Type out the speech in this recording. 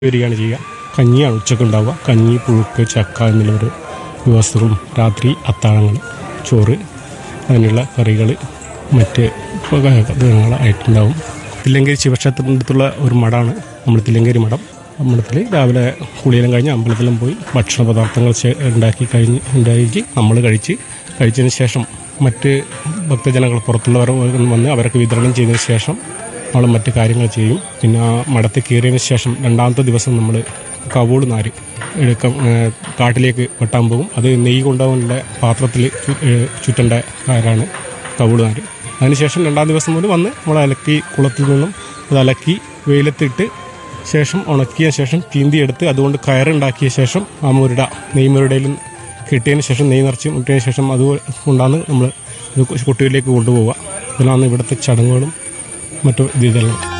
വരികയാണ് ചെയ്യുക കഞ്ഞിയാണ് ഉച്ചക്ക് ഉണ്ടാവുക കഞ്ഞി പുഴുക്ക് ചക്ക എന്നിവർ ദിവസവും രാത്രി അത്താഴങ്ങൾ ചോറ് അങ്ങനെയുള്ള കറികൾ മറ്റ് ആയിട്ടുണ്ടാവും തില്ലങ്കേരി ശിവക്ഷേത്രത്തിൻ്റെ അടുത്തുള്ള ഒരു മഠമാണ് നമ്മൾ തില്ലങ്കേരി മഠം അമ്പലത്തിൽ രാവിലെ കുളിയെല്ലാം കഴിഞ്ഞ് അമ്പലത്തിലും പോയി ഭക്ഷണ പദാർത്ഥങ്ങൾ ശേ- ഉണ്ടാക്കി കഴിഞ്ഞ് ഉണ്ടാക്കി നമ്മൾ കഴിച്ച് കഴിച്ചതിന് ശേഷം മറ്റ് ഭക്തജനങ്ങൾ പുറത്തുള്ളവർ വന്ന് അവർക്ക് വിതരണം ചെയ്തതിന് ശേഷം നമ്മൾ മറ്റ് കാര്യങ്ങൾ ചെയ്യും പിന്നെ ആ മഠത്തിൽ കയറിയതിന് ശേഷം രണ്ടാമത്തെ ദിവസം നമ്മൾ കവോള് നാര് എടുക്കം ഏഹ് കാട്ടിലേക്ക് വെട്ടാൻ പോകും അത് നെയ്യ് കൊണ്ടുപോകാനുള്ള പാത്രത്തിൽ ചു- ഏഹ് ചുറ്റേണ്ട കാരാണ് കവോള് നാര് അതിനുശേഷം രണ്ടാം ദിവസം മുതൽ വന്ന് നമ്മൾ അലക്കി കുളത്തിൽ നിന്നും അത് അലക്കി വെയിലത്തിട്ട് ശേഷം ഉണക്കിയ ശേഷം ചീന്തിയെടുത്ത് അതുകൊണ്ട് കയറുണ്ടാക്കിയ ശേഷം ആ മുരുട നെയ് മുരുടയിൽ കിട്ടിയതിന് ശേഷം നെയ് നിറച്ച് മുട്ടിയതിന് ശേഷം അത് കൊണ്ടാണ് നമ്മൾ ഇത് കുട്ടികളിലേക്ക് കൊണ്ടുപോവുക ഇതിലാണ് ഇവിടുത്തെ ചടങ്ങുകളും മറ്റു രീതികളും